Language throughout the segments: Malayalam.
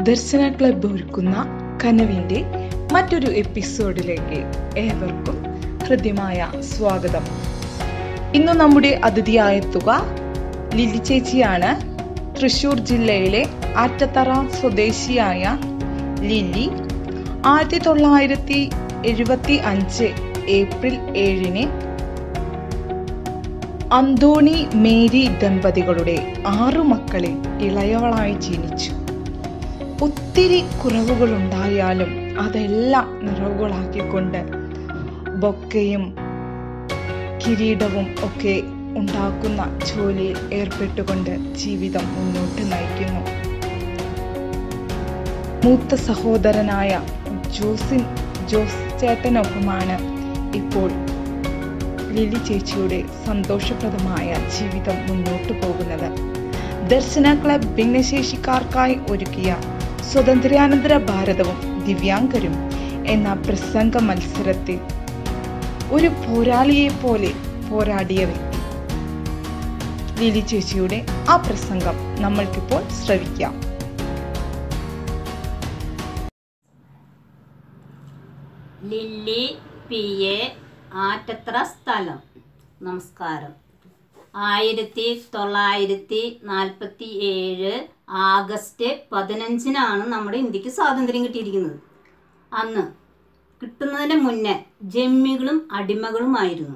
ദർശന ക്ലബ്ബ് ഒരുക്കുന്ന കനവിൻ്റെ മറ്റൊരു എപ്പിസോഡിലേക്ക് ഏവർക്കും ഹൃദ്യമായ സ്വാഗതം ഇന്ന് നമ്മുടെ അതിഥിയായെത്തുക ലിലി ചേച്ചിയാണ് തൃശൂർ ജില്ലയിലെ ആറ്റത്തറ സ്വദേശിയായ ലില്ലി ആയിരത്തി തൊള്ളായിരത്തി എഴുപത്തി അഞ്ച് ഏപ്രിൽ ഏഴിന് അന്തോണി മേരി ദമ്പതികളുടെ ആറു മക്കളിൽ ഇളയവളായി ജനിച്ചു ഒത്തിരി കുറവുകളുണ്ടായാലും അതെല്ലാം നിറവുകളാക്കിക്കൊണ്ട് ബൊക്കയും കിരീടവും ഒക്കെ ഉണ്ടാക്കുന്ന ജോലിയിൽ ഏർപ്പെട്ടുകൊണ്ട് ജീവിതം മുന്നോട്ട് നയിക്കുന്നു മൂത്ത സഹോദരനായ ജോസിൻ ജോസ് ചേട്ടനൊപ്പമാണ് ഇപ്പോൾ ലിലി ചേച്ചിയുടെ സന്തോഷപ്രദമായ ജീവിതം മുന്നോട്ട് പോകുന്നത് ദർശന ക്ലബ് ഭിന്നശേഷിക്കാർക്കായി ഒരുക്കിയ സ്വതന്ത്രാനന്തര ഭാരതവും ദിവ്യാംഗരും എന്ന പ്രസംഗ മത്സരത്തിൽ ഒരു പോരാളിയെ പോലെ പോരാടിയ വ്യക്തി ലിലി ചേച്ചിയുടെ ആ പ്രസംഗം നമ്മൾക്കിപ്പോൾ ശ്രവിക്കാം ലില്ലി പി എ ആറ്റത്ര സ്ഥലം നമസ്കാരം ആയിരത്തി തൊള്ളായിരത്തി നാൽപ്പത്തി ഏഴ് ആഗസ്റ്റ് പതിനഞ്ചിനാണ് നമ്മുടെ ഇന്ത്യക്ക് സ്വാതന്ത്ര്യം കിട്ടിയിരിക്കുന്നത് അന്ന് കിട്ടുന്നതിന് മുന്നേ ജമ്മികളും അടിമകളുമായിരുന്നു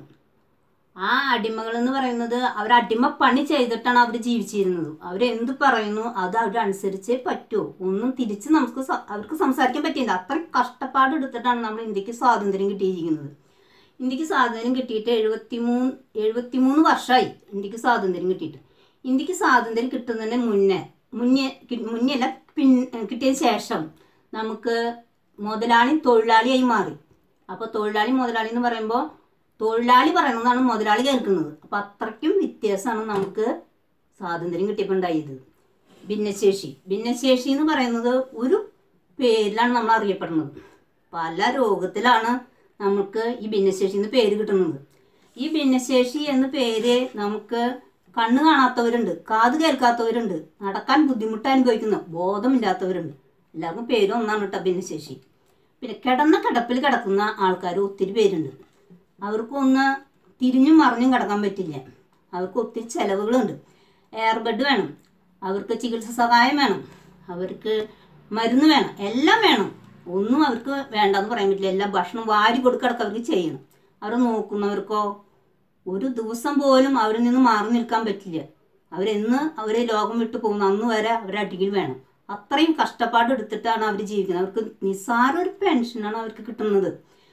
ആ അടിമകൾ എന്ന് പറയുന്നത് അവർ അടിമ പണി ചെയ്തിട്ടാണ് അവർ ജീവിച്ചിരുന്നത് അവരെന്ത് പറയുന്നു അത് അവരനുസരിച്ചേ പറ്റൂ ഒന്നും തിരിച്ച് നമുക്ക് സ- അവർക്ക് സംസാരിക്കാൻ പറ്റിയില്ല അത്രയും കഷ്ടപ്പാട് എടുത്തിട്ടാണ് നമ്മൾ ഇന്ത്യക്ക് സ്വാതന്ത്ര്യം കിട്ടിയിരിക്കുന്നത് ഇന്ത്യക്ക് സ്വാതന്ത്ര്യം കിട്ടിയിട്ട് എഴുപത്തി മൂന്ന് എഴുപത്തി മൂന്ന് വർഷമായി ഇന്ത്യക്ക് സ്വാതന്ത്ര്യം കിട്ടിയിട്ട് ഇന്ത്യക്ക് സ്വാതന്ത്ര്യം കിട്ടുന്നതിന് മുന്നേ മുന്നേ കി- മുന്നേയല്ല പിൻ കിട്ടിയ ശേഷം നമുക്ക് മുതലാളി തൊഴിലാളിയായി മാറി അപ്പോൾ തൊഴിലാളി മുതലാളി എന്ന് പറയുമ്പോൾ തൊഴിലാളി പറയുന്നതാണ് മുതലാളി കേൾക്കുന്നത് അപ്പം അത്രയ്ക്കും വ്യത്യാസമാണ് നമുക്ക് സ്വാതന്ത്ര്യം കിട്ടിയപ്പോൾ ഉണ്ടായത് ഭിന്നശേഷി ഭിന്നശേഷി എന്ന് പറയുന്നത് ഒരു പേരിലാണ് നമ്മൾ അറിയപ്പെടുന്നത് പല രോഗത്തിലാണ് നമുക്ക് ഈ ഭിന്നശേഷി എന്ന് പേര് കിട്ടുന്നത് ഈ ഭിന്നശേഷി എന്ന പേര് നമുക്ക് കണ്ണ് കാണാത്തവരുണ്ട് കാത് കേൾക്കാത്തവരുണ്ട് നടക്കാൻ ബുദ്ധിമുട്ട് അനുഭവിക്കുന്ന ബോധമില്ലാത്തവരുണ്ട് എല്ലാവർക്കും പേരും ഒന്നാണ് കേട്ടോ ഭിന്നശേഷി പിന്നെ കിടന്ന കിടപ്പിൽ കിടക്കുന്ന ആൾക്കാർ ഒത്തിരി പേരുണ്ട് അവർക്കൊന്ന് തിരിഞ്ഞും മറിഞ്ഞും കിടക്കാൻ പറ്റില്ല അവർക്ക് ഒത്തിരി ചിലവുകളുണ്ട് എയർ ബെഡ് വേണം അവർക്ക് ചികിത്സ സഹായം വേണം അവർക്ക് മരുന്ന് വേണം എല്ലാം വേണം ഒന്നും അവർക്ക് വേണ്ടെന്ന് പറയാൻ പറ്റില്ല എല്ലാം ഭക്ഷണം വാരി കൊടുക്കടക്കം അവർക്ക് ചെയ്യണം അവർ നോക്കുന്നവർക്കോ ഒരു ദിവസം പോലും അവരിൽ നിന്ന് മാറി നിൽക്കാൻ പറ്റില്ല അവരെന്ന് അവർ ലോകം വിട്ടു പോകുന്ന അന്ന് വരെ അവരെ അടിയിൽ വേണം അത്രയും കഷ്ടപ്പാട് എടുത്തിട്ടാണ് അവർ ജീവിക്കുന്നത് അവർക്ക് നിസ്സാര ഒരു പെൻഷനാണ് അവർക്ക് കിട്ടുന്നത്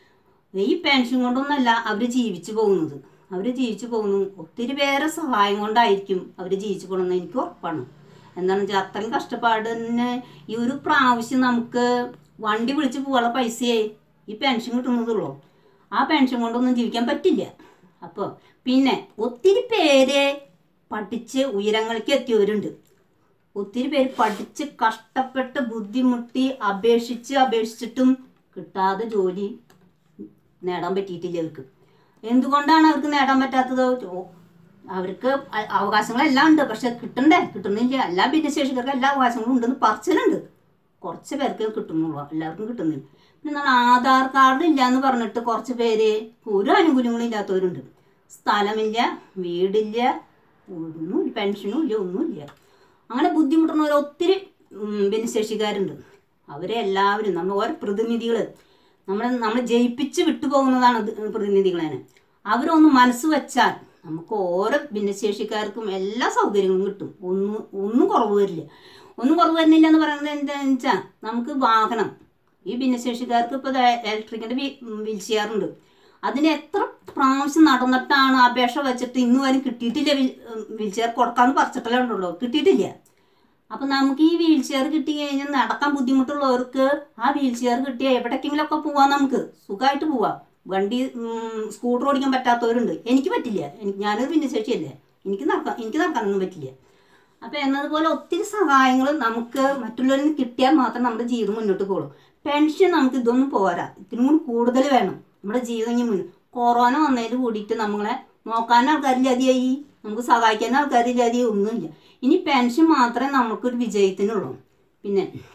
ഈ പെൻഷൻ കൊണ്ടൊന്നല്ല അവർ ജീവിച്ചു പോകുന്നത് അവർ ജീവിച്ചു പോകുന്നു ഒത്തിരി പേരെ സഹായം കൊണ്ടായിരിക്കും അവർ ജീവിച്ചു പോകുന്നത് എനിക്ക് ഉറപ്പാണ് എന്താണെന്ന് വെച്ചാൽ അത്രയും കഷ്ടപ്പാടിന് ഈ ഒരു പ്രാവശ്യം നമുക്ക് വണ്ടി വിളിച്ച് പോകാനുള്ള പൈസയെ ഈ പെൻഷൻ കിട്ടുന്നതുള്ളൂ ആ പെൻഷൻ കൊണ്ടൊന്നും ജീവിക്കാൻ പറ്റില്ല അപ്പോൾ പിന്നെ ഒത്തിരി പേര് പഠിച്ച് ഉയരങ്ങളിലേക്ക് എത്തിയവരുണ്ട് ഒത്തിരി പേര് പഠിച്ച് കഷ്ടപ്പെട്ട് ബുദ്ധിമുട്ടി അപേക്ഷിച്ച് അപേക്ഷിച്ചിട്ടും കിട്ടാതെ ജോലി നേടാൻ പറ്റിയിട്ടില്ല അവർക്ക് എന്തുകൊണ്ടാണ് അവർക്ക് നേടാൻ പറ്റാത്തത് ഓ, അവർക്ക് അ- അവകാശങ്ങളെല്ലാം ഉണ്ട് പക്ഷെ കിട്ടണ്ടേ കിട്ടുന്നില്ല എല്ലാ ഭിന്നശേഷിക്കാർക്കും എല്ലാ അവകാശങ്ങളും ഉണ്ടെന്ന് പറച്ചിലുണ്ട് കുറച്ച് പേർക്ക് കിട്ടുന്നുള്ളൂ എല്ലാവർക്കും കിട്ടുന്നില്ല പിന്നെ നമ്മൾ ആധാർ കാർഡ് ഇല്ല എന്ന് പറഞ്ഞിട്ട് കുറച്ച് പേര് ഒരു ആനുകൂല്യങ്ങളും ഇല്ലാത്തവരുണ്ട് സ്ഥലമില്ല വീടില്ല ഒന്നും പെൻഷനും ഇല്ല ഒന്നുമില്ല അങ്ങനെ ബുദ്ധിമുട്ടുന്നവർ ഒത്തിരി ഉം, ഭിന്നശേഷിക്കാരുണ്ട് അവരെ എല്ലാവരും നമ്മൾ ഓരോ പ്രതിനിധികൾ നമ്മളെ നമ്മൾ ജയിപ്പിച്ച് വിട്ടുപോകുന്നതാണ് ഇത് പ്രതിനിധികളെ അവരൊന്ന് മനസ്സ് വെച്ചാൽ നമുക്ക് ഓരോ ഭിന്നശേഷിക്കാർക്കും എല്ലാ സൗകര്യങ്ങളും കിട്ടും ഒന്നും ഒന്നും കുറവ് വരില്ല ഒന്നും കുറവ് വരുന്നില്ല എന്ന് പറയുന്നത് എന്താണെന്ന് വെച്ചാൽ നമുക്ക് വാഹനം ഈ ഭിന്നശേഷിക്കാർക്ക് ഇപ്പോൾ ഇലക്ട്രിക്കിൻ്റെ വീൽ ചെയർ ഉണ്ട് അതിന് എത്ര പ്രാവശ്യം നടന്നിട്ടാണ് അപേക്ഷ വെച്ചിട്ട് ഇന്ന് വരെ കിട്ടിയിട്ടില്ല വീൽ ചെയർ കൊടുക്കാമെന്ന് പറിച്ചിട്ടല്ലേ ഉണ്ടല്ലോ കിട്ടിയിട്ടില്ല അപ്പം നമുക്ക് ഈ വീൽ ചെയർ കിട്ടി കഴിഞ്ഞാൽ നടക്കാൻ ബുദ്ധിമുട്ടുള്ളവർക്ക് ആ വീൽ ചെയർ കിട്ടിയ എവിടേക്കെങ്കിലും ഒക്കെ പോവാം നമുക്ക് സുഖമായിട്ട് പോവാം വണ്ടി ഉം, സ്കൂട്ടർ ഓടിക്കാൻ പറ്റാത്തവരുണ്ട് എനിക്ക് പറ്റില്ല എനിക്ക് ഞാനൊരു ഭിന്നശേഷിയല്ലേ എനിക്ക് നടക്കാൻ എനിക്ക് നടക്കാനൊന്നും പറ്റില്ല അപ്പം എന്നതുപോലെ ഒത്തിരി സഹായങ്ങൾ നമുക്ക് മറ്റുള്ളവരിൽ നിന്ന് കിട്ടിയാൽ മാത്രം നമ്മുടെ ജീവിതം മുന്നോട്ട് പോകുള്ളൂ പെൻഷൻ നമുക്ക് ഇതൊന്നും പോരാ ഇതിനും കൂടി കൂടുതൽ വേണം നമ്മുടെ ജീവിതം ഇനി മുന്നോട്ട് കൊറോണ വന്നതിൽ കൂടിയിട്ട് നമ്മളെ നോക്കാൻ ആൾക്കാരില്ലാതെയായി നമുക്ക് സഹായിക്കാൻ ആൾക്കാരില്ലാതെയായി ഒന്നുമില്ല ഇനി പെൻഷൻ മാത്രമേ നമുക്കൊരു വിജയത്തിനുള്ളൂ പിന്നെ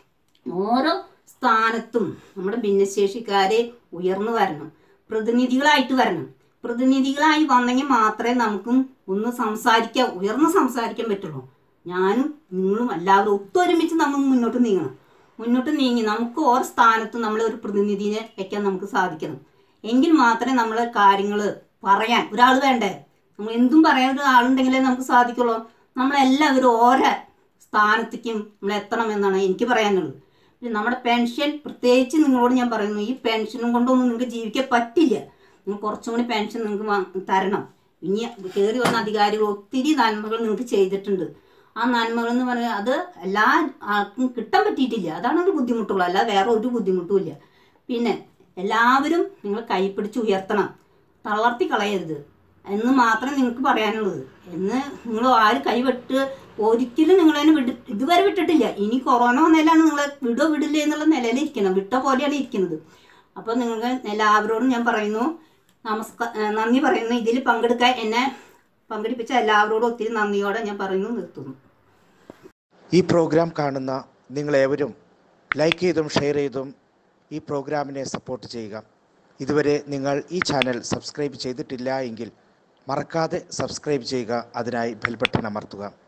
ഓരോ സ്ഥാനത്തും നമ്മുടെ ഭിന്നശേഷിക്കാരെ ഉയർന്നു വരണം പ്രതിനിധികളായിട്ട് വരണം പ്രതിനിധികളായി വന്നെങ്കിൽ മാത്രമേ നമുക്കും ഒന്ന് സംസാരിക്കാൻ ഉയർന്ന് സംസാരിക്കാൻ പറ്റുള്ളൂ ഞാനും നിങ്ങളും എല്ലാവരും ഒത്തൊരുമിച്ച് നമ്മൾ മുന്നോട്ട് നീങ്ങണം മുന്നോട്ട് നീങ്ങി നമുക്ക് ഓരോ സ്ഥാനത്തും നമ്മളെ ഒരു പ്രതിനിധിനെ വെക്കാൻ നമുക്ക് സാധിക്കണം എങ്കിൽ മാത്രമേ നമ്മളെ കാര്യങ്ങൾ പറയാൻ ഒരാൾ വേണ്ടേ നമ്മൾ എന്തും പറയാൻ ഒരു ആളുണ്ടെങ്കിലേ നമുക്ക് സാധിക്കുള്ളൂ നമ്മളെല്ലാവരും ഓരോ സ്ഥാനത്തേക്കും നമ്മൾ എത്തണം എന്നാണ് എനിക്ക് പറയാനുള്ളത് പിന്നെ നമ്മുടെ പെൻഷൻ പ്രത്യേകിച്ച് നിങ്ങളോട് ഞാൻ പറയുന്നു ഈ പെൻഷനും കൊണ്ടൊന്നും നിങ്ങൾക്ക് ജീവിക്കാൻ പറ്റില്ല നിങ്ങൾ കുറച്ചും കൂടി പെൻഷൻ നിങ്ങൾക്ക് വാ- തരണം ഇനി കയറി വന്ന അധികാരികൾ ഒത്തിരി നന്മകൾ നിങ്ങൾക്ക് ചെയ്തിട്ടുണ്ട് ആ നന്മകൾ എന്ന് പറയുന്നത് അത് എല്ലാ ആൾക്കും കിട്ടാൻ പറ്റിയിട്ടില്ല അതാണ് ഒരു ബുദ്ധിമുട്ടുള്ളൂ അല്ലാതെ വേറെ ഒരു ബുദ്ധിമുട്ടും ഇല്ല പിന്നെ എല്ലാവരും നിങ്ങൾ കൈപ്പിടിച്ച് ഉയർത്തണം തളർത്തി കളയരുത് എന്ന് മാത്രമേ നിങ്ങൾക്ക് പറയാനുള്ളത് എന്ന് നിങ്ങൾ ആര് കൈവിട്ട് ഒരിക്കലും നിങ്ങൾ അതിനെ വിട്ട് ഇതുവരെ വിട്ടിട്ടില്ല ഇനി കൊറോണ വന്നതിലാണ് നിങ്ങൾ വിടോ വിടില്ല എന്നുള്ള നിലയിൽ ഇരിക്കണം വിട്ട പോലെയാണ് ഇരിക്കുന്നത് അപ്പോൾ നിങ്ങൾക്ക് എല്ലാവരോടും ഞാൻ പറയുന്നു നമസ്കാരം നന്ദി പറയുന്നു ഇതിൽ പങ്കെടുക്കാൻ എന്നെ പങ്കെടുപ്പിച്ച എല്ലാവരോടും ഒത്തിരി നന്ദിയോടെ ഞാൻ പറയുന്നു നിർത്തുന്നു ഈ പ്രോഗ്രാം കാണുന്ന നിങ്ങളേവരും ലൈക്ക് ചെയ്തും ഷെയർ ചെയ്തും ഈ പ്രോഗ്രാമിനെ സപ്പോർട്ട് ചെയ്യുക ഇതുവരെ നിങ്ങൾ ഈ ചാനൽ സബ്സ്ക്രൈബ് ചെയ്തിട്ടില്ല എങ്കിൽ മറക്കാതെ സബ്സ്ക്രൈബ് ചെയ്യുക അതിനായി ബെൽ ബട്ടൺ അമർത്തുക